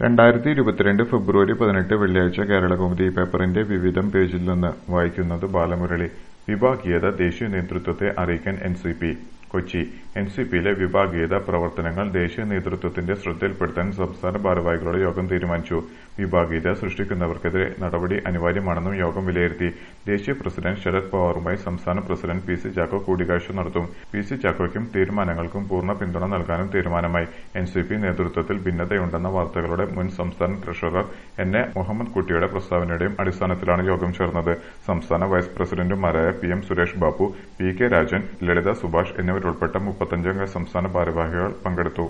രണ്ടായിരത്തി ഇരുപത്തിരണ്ട് ഫെബ്രുവരി പതിനെട്ട് വെള്ളിയാഴ്ച കേരളകൗമുദി പേപ്പറിന്റെ വിവിധം പേജിൽ നിന്ന് വായിക്കുന്നത് ബാലമുരളി വിഭാഗീയത ദേശീയ നേതൃത്വത്തെ അറിയിക്കാൻ എൻസിപി കൊച്ചി എൻസിപിയിലെ വിഭാഗീയത പ്രവർത്തനങ്ങൾ ദേശീയ നേതൃത്വത്തിന്റെ ശ്രദ്ധയിൽപ്പെടുത്താൻ സംസ്ഥാന ഭാരവാഹികളുടെ യോഗം തീരുമാനിച്ചു വിഭാഗീയത സൃഷ്ടിക്കുന്നവർക്കെതിരെ നടപടി അനിവാര്യമാണെന്നും യോഗം വിലയിരുത്തി ദേശീയ പ്രസിഡന്റ് ശരത് പവാറുമായി സംസ്ഥാന പ്രസിഡന്റ് പി സി ചാക്കോ കൂടിക്കാഴ്ച നടത്തും പി സി ചാക്കോയ്ക്കും തീരുമാനങ്ങൾക്കും പൂർണ്ണ പിന്തുണ നൽകാനും തീരുമാനമായി എൻസിപി നേതൃത്വത്തിൽ ഭിന്നതയുണ്ടെന്ന വാർത്തകളുടെ മുൻ സംസ്ഥാന ട്രഷറർ എൻ എ മുഹമ്മദ് കുട്ടിയുടെ പ്രസ്താവനയുടെയും അടിസ്ഥാനത്തിലാണ് യോഗം ചേർന്നത് സംസ്ഥാന വൈസ് പ്രസിഡന്റുമാരായ P M Suresh Babu P K Rajan Lalitha Subhash എന്നിവരുൾപ്പെട്ട മുപ്പത്തഞ്ചംഗ സംസ്ഥാന ഭാരവാഹികൾ പങ്കെടുത്തു